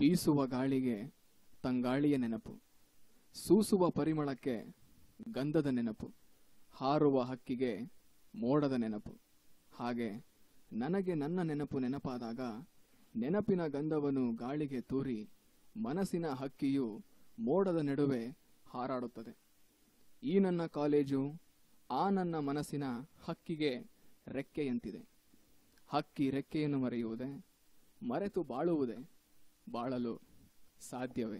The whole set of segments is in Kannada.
ಬೀಸುವ ಗಾಳಿಗೆ ತಂಗಾಳಿಯ ನೆನಪು ಸೂಸುವ ಪರಿಮಳಕ್ಕೆ ಗಂಧದ ನೆನಪು ಹಾರುವ ಹಕ್ಕಿಗೆ ಮೋಡದ ನೆನಪು ಹಾಗೆ ನನಗೆ ನನ್ನ ನೆನಪು ನೆನಪಾದಾಗ ನೆನಪಿನ ಗಂಧವನ್ನು ಗಾಳಿಗೆ ತೂರಿ ಮನಸ್ಸಿನ ಹಕ್ಕಿಯು ಮೋಡದ ನಡುವೆ ಹಾರಾಡುತ್ತದೆ ಈ ನನ್ನ ಕಾಲೇಜು ಆ ನನ್ನ ಮನಸ್ಸಿನ ಹಕ್ಕಿಗೆ ರೆಕ್ಕೆಯಂತಿದೆ ಹಕ್ಕಿ ರೆಕ್ಕೆಯನ್ನು ಮರೆಯುವುದೇ ಮರೆತು ಬಾಳುವುದೇ ಬಾಳಲು ಸಾಧ್ಯವೇ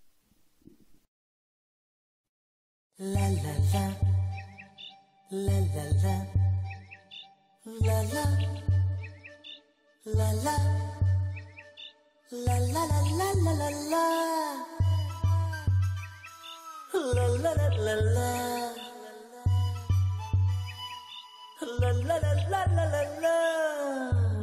La la la La la la La la La la La la la la la la la La la la la la La la la la la la la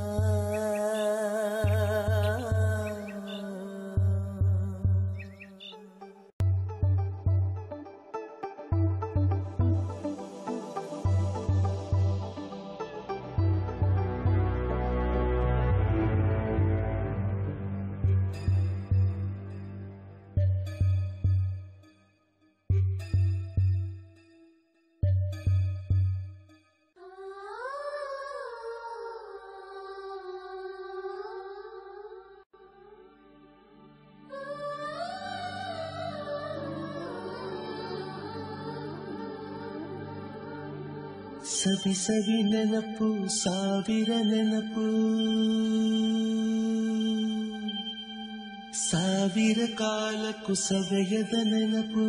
ಸವಿ ಸವಿ ನೆನಪು ಸಾವಿರ ನೆನಪು ಸಾವಿರ ಕಾಲಕ್ಕೂ ಸವೆಯದ ನೆನಪು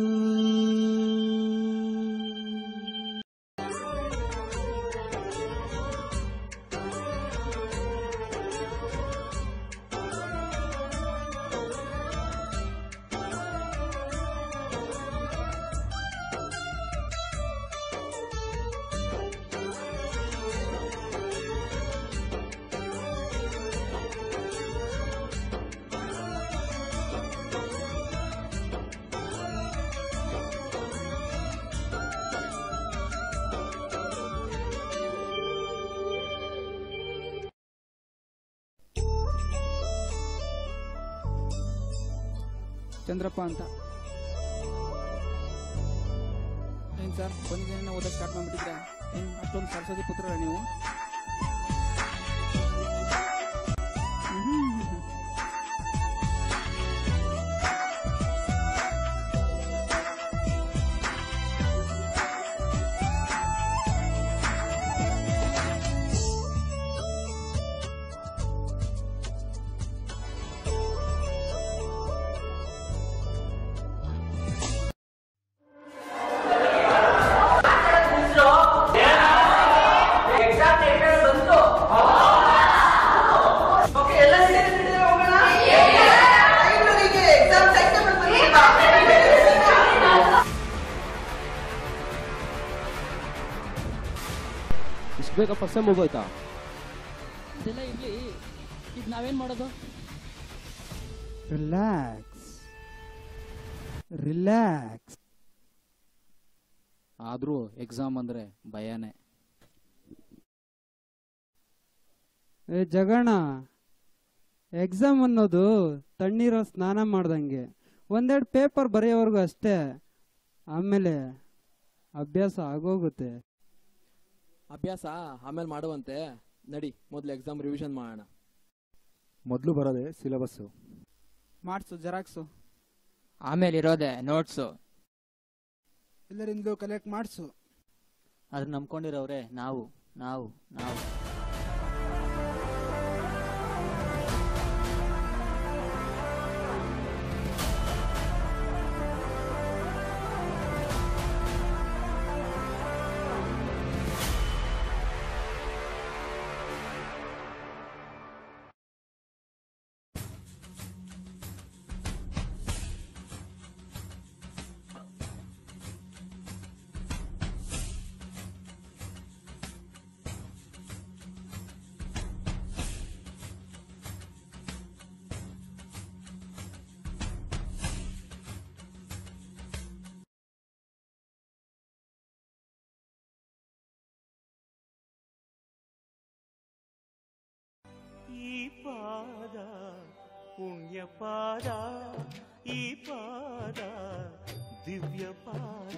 ಚಂದ್ರಪ್ಪ ಅಂತ ಏನು ಸರ್ ಬಂದಿದ್ದೇನೆ ಓದಕ್ಕೆ ಸ್ಟಾರ್ಟ್ ಮಾಡಿಬಿಟ್ಟಿದ್ರೆ ಏನು ಅಷ್ಟೊಂದು ಸರಸ್ವತಿ ಪುತ್ರರ ನೀವು ಇಷ್ಟು ಬೇಗ ಫಸ್ಟ್ ಸೆಮ್ ಮುಗೋಯ್ತಾ ಇದೆಲ್ಲ ಇರ್ಲಿ ಈಗ ನಾವೇನ್ ಮಾಡೋದು ರಿಲ್ಯಾಕ್ಸ್ ರಿಲ್ಯಾಕ್ಸ್ ಆದರೂ ಎಕ್ಸಾಮ್ ಅಂದರೆ ಭಯನೇ ಏ ಜಗಣ ಎಕ್ಸಾಮ್ ಅನ್ನೋದು ತಣ್ಣೀರೋ ಸ್ನಾನ ಮಾಡ್ದಂಗೆ ಒಂದೆರಡು ಪೇಪರ್ ಬರೆಯೋವರೆಗೂ ಅಷ್ಟೇ ಆಮೇಲೆ ಅಭ್ಯಾಸ ಆಗೋಗುತ್ತೆ ಅಭ್ಯಾಸ ಆಮೇಲೆ ಮಾಡುವಂತೆ ನಡಿ ಮೊದಲು ಎಕ್ಸಾಮ್ ರಿವಿಷನ್ ಮಾಡೋಣ ಮೊದಲು ಬರೋದೇ ಸಿಲೆಬಸ್ಸು ಮಾಡ್ಸು ಜೆರಾಕ್ಸು ಆಮೇಲೆ ಇರೋದೆ ನೋಟ್ಸು ಎಲ್ಲರಿಂದಲೂ ಕಲೆಕ್ಟ್ ಮಾಡಿಸು ಅದ್ರ ನಂಬ್ಕೊಂಡಿರೋರೆ ನಾವು ನಾವು ನಾವು ಈ ಪಾದ ಪುಣ್ಯ ಪಾದ ಈ ಪಾದ ದಿವ್ಯ ಪಾದ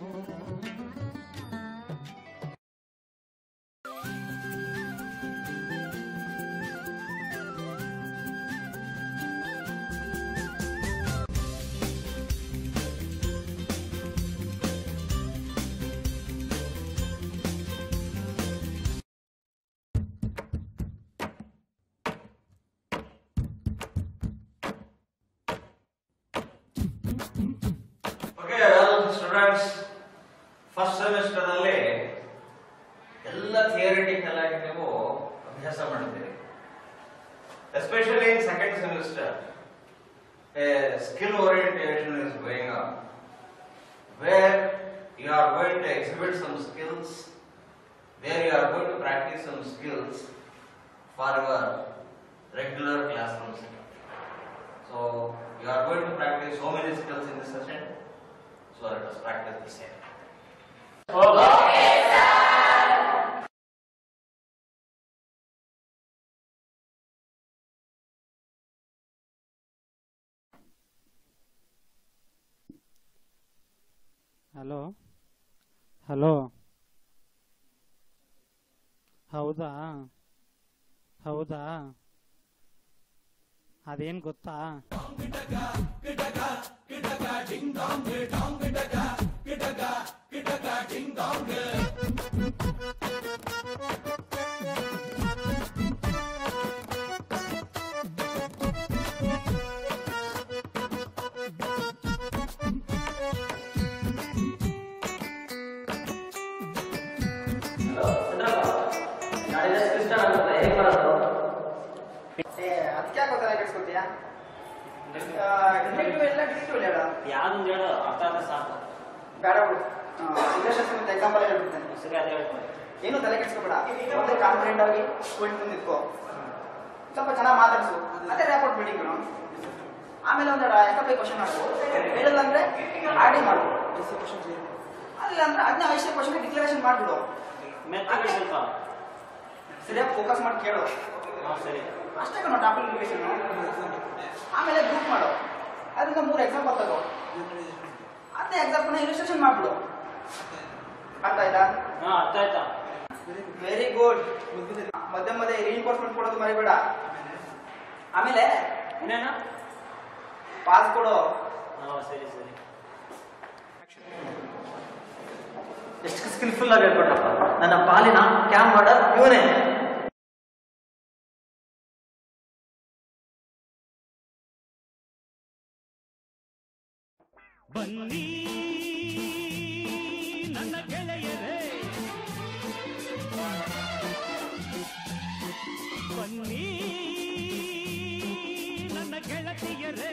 okay well students first semester ಅಲ್ಲಿ ಎಲ್ಲ ಥಿಯರಿಟಿಕಲ್ ಆಗಿ ನೀವು ಅಭ್ಯಾಸ ಮಾಡಿದ್ದೀರಿ especially in second semester skill orientation is going on where you are going to exhibit some skills where you are going to practice some skills for your regular classroom So you are going to practice so many skills in this session. So let us practice the same. Hello hello ಹೌದಾ ಹೌದಾ ಅದೇನು ಗೊತ್ತಾ ಅದಕ್ಕೆ ಯಾಕೋ ತಲೆ ಕೆಡ್ಸ್ಕೊತೀಯ ಡಿಟೆಕ್ಟಿವ್ ಎಲ್ಲ ಡಿಟೆಕ್ಟಿವ್ ಹೇಳ ಯಾವ್ದು ಹೇಳು ಅರ್ಥ ಆದ್ರೆ ಸಾಕು ಬೇಡ ಬಿಡು ಇಂಗ್ಲಿಷ್ ಮತ್ತೆ ಎಕ್ಸಾಂಪಲ್ ಹೇಳ್ಬಿಡ್ತೇನೆ ಸರಿ ಅದೇ ಹೇಳ್ಕೊಂಡು ಏನು ತಲೆ ಕೆಡ್ಸ್ಕೊಬೇಡ ಒಂದೇ ಕಾನ್ಫಿಡೆಂಟ್ ಆಗಿ ಸ್ಟೂಡೆಂಟ್ ಮುಂದೆ ನಿಂತ್ಕೋ ಸ್ವಲ್ಪ ಚೆನ್ನಾಗಿ ಮಾತಾಡ್ಸು ಮತ್ತೆ ರ್ಯಾಪೋರ್ಟ್ ಬಿಲ್ಡಿಂಗ್ ಆಮೇಲೆ ಒಂದೆರಡು ಎಸ್ ಎಫ್ ಐ ಕ್ವಶನ್ ಮಾಡು ಹೇಳಿಲ್ಲ ಅಂದ್ರೆ ಆರ್ ಡಿ ಮಾಡು ಅಲ್ಲ ಅಂದ್ರೆ ಅದನ್ನ ಐಶ್ಯ ಕ್ವಶನ್ ಡಿಕ್ಲರೇಷನ್ ಮಾಡ್ಬಿಡು ಮೆತ್ತಗೆ ಸ್ವಲ್ಪ ಸರಿಯಾಗಿ ಫೋಕಸ್ ಮಾಡಿ ಕೇಳು ಹಾಂ ಸರಿ ಅಷ್ಟೇ ಕಣೋ ಟಾಪಿಕ್ ಡಿವಿಷನ್ ಆಮೇಲೆ ಗ್ರೂಪ್ ಮಾಡು ಅದರಿಂದ ಮೂರು ಎಕ್ಸಾಂಪಲ್ ತಗೋ ಅದೇ ಎಕ್ಸಾಂಪಲ್ನ ಇಲಿಸ್ಟ್ರೇಷನ್ ಮಾಡ್ಬಿಡು ಅರ್ಥ ಆಯ್ತಾ ಹಾಂ ಅರ್ಥ ಆಯ್ತಾ ವೆರಿ ಗುಡ್ ಮಧ್ಯೆ ಮಧ್ಯೆ ರೀಇನ್ಫೋರ್ಸ್ಮೆಂಟ್ ಕೊಡೋದು ಮರಿಬೇಡ ಆಮೇಲೆ ಇನ್ನೇನು ಪಾಸ್ ಕೊಡು ಹಾಂ ಸರಿ ಸರಿ ಎಷ್ಟು ಸ್ಕಿಲ್ಫುಲ್ ಆಗಿ ಹೇಳ್ಕೊಟ್ಟಪ್ಪ ನನ್ನ ಪಾಲಿನ ಕ್ಯಾಮ್ ಮಾಡರ್ ಇವನೇ ಬನ್ನಿ ನನ್ನ ಗೆಳೆಯರೇ ಬನ್ನಿ ನನ್ನ ಗೆಳತಿಯರೇ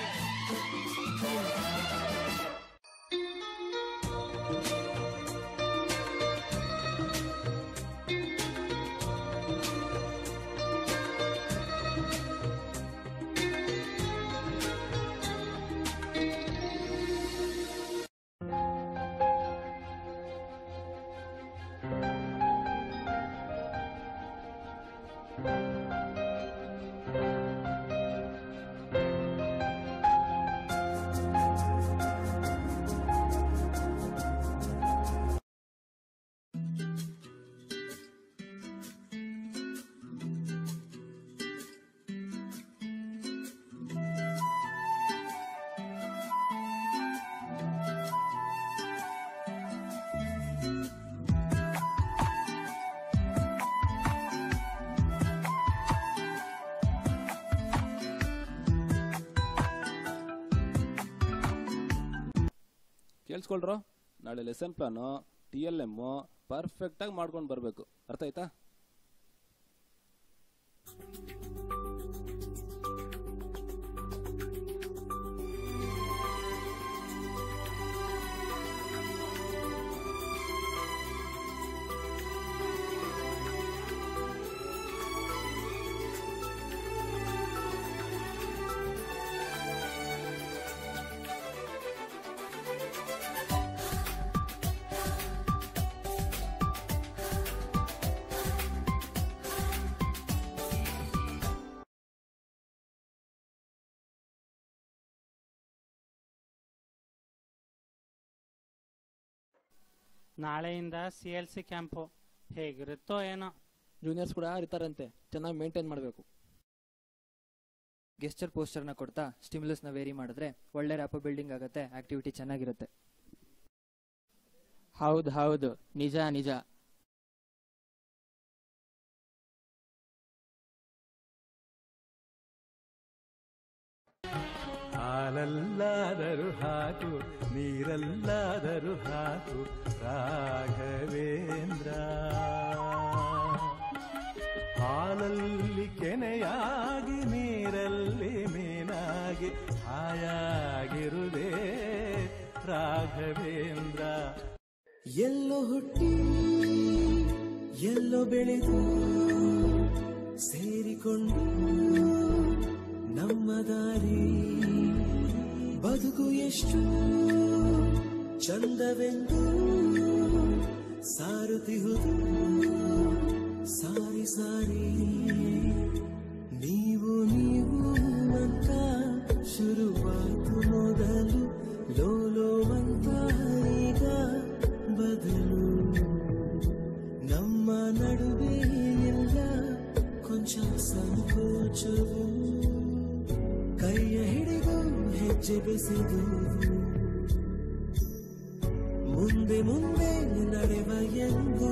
ಕೇಳಿಸ್ಕೊಳ್ರೋ ನಾಳೆ lesson plan T L M ಪರ್ಫೆಕ್ಟಾಗಿ ಮಾಡ್ಕೊಂಡು ಬರಬೇಕು ಅರ್ಥ ಆಯ್ತಾ ನಾಳೆಯಿಂದ ಸಿ ಎಲ್ ಸಿ ಕ್ಯಾಂಪು ಹೇಗಿರುತ್ತೋ ಏನೋ ಜೂನಿಯರ್ಸ್ ಕೂಡ ಇರ್ತಾರಂತೆ ಚೆನ್ನಾಗಿ ಮೇಂಟೈನ್ ಮಾಡಬೇಕು ಗೆಸ್ಟರ್ ಪೋಸ್ಟರ್ನ ಕೊಡ್ತಾ ಸ್ಟಿಮ್ಯುಲಸ್ನ ವೇರಿ ಮಾಡಿದ್ರೆ ಒಳ್ಳೆ ರ್ಯಾಪ ಬಿಲ್ಡಿಂಗ್ ಆಗುತ್ತೆ ಆಕ್ಟಿವಿಟಿ ಚೆನ್ನಾಗಿರುತ್ತೆ ಹೌದು ಹೌದು ನಿಜ ನಿಜ ಹಾಲಲ್ಲಾದರೂ ಹಾಕು ನೀರಲ್ಲಾದರೂ ಹಾಕು ರಾಘವೇಂದ್ರ ಹಾಲಲ್ಲಿ ಕೆನೆಯಾಗಿ ನೀರಲ್ಲಿ ಮೀನಾಗಿ ಹಾಯಾಗಿರುವೆ ರಾಘವೇಂದ್ರ ಎಲ್ಲೋ ಹುಟ್ಟಿ ಎಲ್ಲೋ ಬೆಳೆದು ಸೇರಿಕೊಂಡು ನಮ್ಮ ದಾರಿ ಬದುಕು ಎಷ್ಟು ಚಂದವೆಂದು ಸಾರುತ್ತಿಹುದು ಸಾರಿ ಸಾರಿ ನೀವು ನೀವು ಅಂತ ಶುರುವಾಯ್ತು ಮೊದಲು ಲೋಲೋ ಅಂತ ಈಗ ಬದಲು ನಮ್ಮ ನಡುವೆ ಎಲ್ಲ ಕೊಂಚ ಸಂಕೋಚವು ಕೈಯ ಹಿಡಿದು ಹೆಜ್ಜೆ ಬೆಸೆದು ಮುಂದೆ ಮುಂದೆ ನಡೆವ ಎಂದು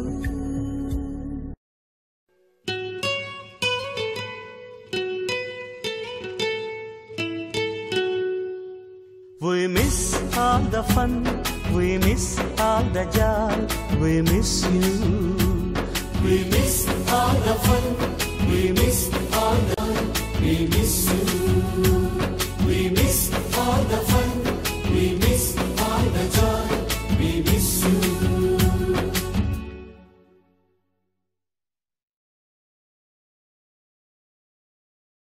We miss all the fun, we miss all the joy, we miss you. We miss all the fun, we miss all the, we miss you.